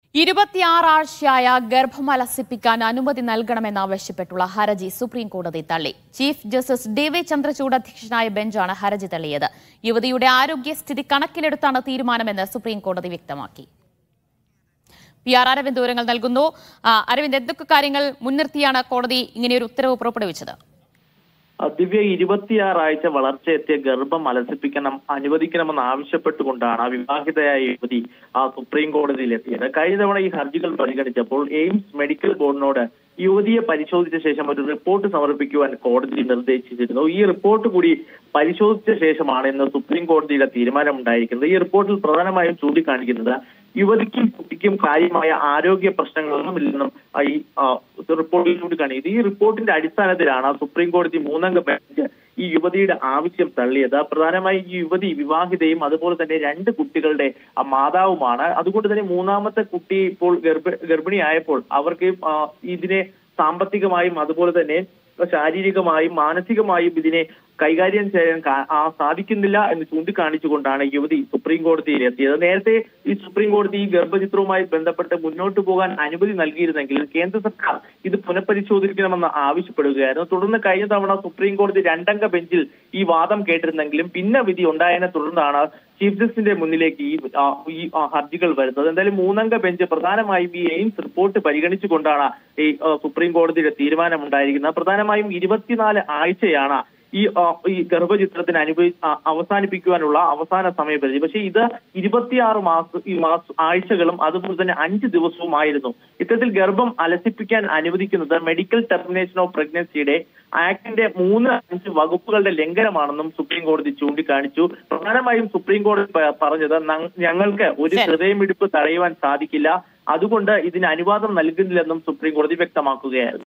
ഇരുപത്തിയാറാഴ്ചയായ ഗർഭം അലസിപ്പിക്കാൻ അനുമതി നൽകണമെന്നാവശ്യപ്പെട്ടുള്ള ഹർജി സുപ്രീം കോടതി തള്ളി chief justice D V Chandrachud അധ്യക്ഷനായ ബെഞ്ചാണ് ഹർജി തള്ളിയത് യുവതിയുടെ ആരോഗ്യസ്ഥിതി കണക്കിലെടുത്താണ് തീരുമാനമെന്ന് സുപ്രീം കോടതി വ്യക്തമാക്കി പി ആർ അരവിന്ദ് വിവരങ്ങൾ നൽകുന്നു ആ, അരവിന്ദ് എന്തൊക്കെ കാര്യങ്ങൾ മുൻനിർത്തിയാണ് കോടതി ഇങ്ങനെയൊരു ഉത്തരവ് പുറപ്പെടുവിച്ചത് ആ, ദിവ്യ ഇരുപത്തിയാറാഴ്ച വളർച്ചയെത്തിയ ഗർഭം അലസിപ്പിക്കണം അനുവദിക്കണമെന്ന് ആവശ്യപ്പെട്ടുകൊണ്ടാണ് ആ വിവാഹിതയായ യുവതി ആ സുപ്രീം കോടതിയിൽ എത്തിയത് കഴിഞ്ഞ തവണ ഈ ഹർജികൾ പരിഗണിച്ചപ്പോൾ എയിംസ് മെഡിക്കൽ ബോർഡിനോട് യുവതിയെ പരിശോധിച്ച ശേഷം ഒരു റിപ്പോർട്ട് സമർപ്പിക്കുവാൻ കോടതി നിർദ്ദേശിച്ചിരുന്നു ഈ റിപ്പോർട്ട് കൂടി പരിശോധിച്ച ശേഷമാണ് ഇന്ന് സുപ്രീം കോടതിയുടെ തീരുമാനമുണ്ടായിരിക്കുന്നത് ഈ റിപ്പോർട്ടിൽ പ്രധാനമായും ചൂണ്ടിക്കാണിക്കുന്നത് യുവതിക്കും കുട്ടിക്കും കാര്യമായ ആരോഗ്യ പ്രശ്നങ്ങളൊന്നുമില്ലെന്നും ആ ഈ ആ, റിപ്പോർട്ടിൽ ചൂണ്ടിക്കാണിക്കുന്നത് ഈ റിപ്പോർട്ടിന്റെ അടിസ്ഥാനത്തിലാണ് സുപ്രീം കോടതി മൂന്നംഗ ബെഞ്ച് ഈ യുവതിയുടെ ആവശ്യം തള്ളിയത് പ്രധാനമായും ഈ യുവതി വിവാഹിതയും അതുപോലെ തന്നെ രണ്ട് കുട്ടികളുടെ ആ, മാതാവുമാണ് അതുകൊണ്ട് തന്നെ മൂന്നാമത്തെ കുട്ടി ഇപ്പോൾ ഗർഭ ഗർഭിണിയായപ്പോൾ അവർക്ക് ആ, ഇതിനെ സാമ്പത്തികമായും അതുപോലെ തന്നെ ശാരീരികമായും മാനസികമായും ഇതിനെ കൈകാര്യം ചെയ്യാൻ കാ- ആ സാധിക്കുന്നില്ല എന്ന് ചൂണ്ടിക്കാണിച്ചുകൊണ്ടാണ് യുവതി സുപ്രീം കോടതിയിൽ എത്തിയത് നേരത്തെ ഈ സുപ്രീം കോടതി ഈ ഗർഭചിത്രവുമായി ബന്ധപ്പെട്ട് മുന്നോട്ട് പോകാൻ അനുമതി നൽകിയിരുന്നെങ്കിലും കേന്ദ്ര സർക്കാർ ഇത് പുനഃപരിശോധിക്കണമെന്ന് ആവശ്യപ്പെടുകയായിരുന്നു തുടർന്ന് കഴിഞ്ഞ തവണ സുപ്രീം കോടതി രണ്ടംഗ ബെഞ്ചിൽ ഈ വാദം കേട്ടിരുന്നെങ്കിലും പിന്നെ വിധി ഉണ്ടായതിനെ തുടർന്നാണ് ചീഫ് ജസ്റ്റിന്റെ മുന്നിലേക്ക് ഈ ആ, ഈ ആ, ഹർജികൾ വരുന്നത് എന്തായാലും മൂന്നംഗ ബെഞ്ച് പ്രധാനമായും ഈ എയിംസ് റിപ്പോർട്ട് പരിഗണിച്ചുകൊണ്ടാണ് ഈ ആ, സുപ്രീം കോടതിയുടെ തീരുമാനമുണ്ടായിരിക്കുന്നത് പ്രധാനമായും ഇരുപത്തിനാല് ആഴ്ചയാണ് ഈ ആ, ഈ ഗർഭചിത്രത്തിന് അനുഭവി ആ, അവസാനിപ്പിക്കുവാനുള്ള അവസാന സമയപരിധി പക്ഷേ ഇത് ഇരുപത്തിയാറ് മാസം ഈ മാസ ആഴ്ചകളും അതുപോലെ തന്നെ അഞ്ച് ദിവസവുമായിരുന്നു ഇത്തരത്തിൽ ഗർഭം അലസിപ്പിക്കാൻ അനുവദിക്കുന്നത് മെഡിക്കൽ ടെർമിനേഷൻ ഓഫ് പ്രഗ്നൻസിയുടെ ആക്ടിന്റെ മൂന്ന് അഞ്ച് വകുപ്പുകളുടെ ലംഘനമാണെന്നും സുപ്രീം കോടതി ചൂണ്ടിക്കാണിച്ചു പ്രധാനമായും സുപ്രീം കോടതി പ- പറഞ്ഞത് "നങ്- ഞങ്ങൾക്ക് ഒരു ശരി. ഹൃദയമിടിപ്പ് തടയുവാൻ സാധിക്കില്ല അതുകൊണ്ട് ഇതിന് അനുവാദം നൽകുന്നില്ലെന്നും സുപ്രീം കോടതി വ്യക്തമാക്കുകയായിരുന്നു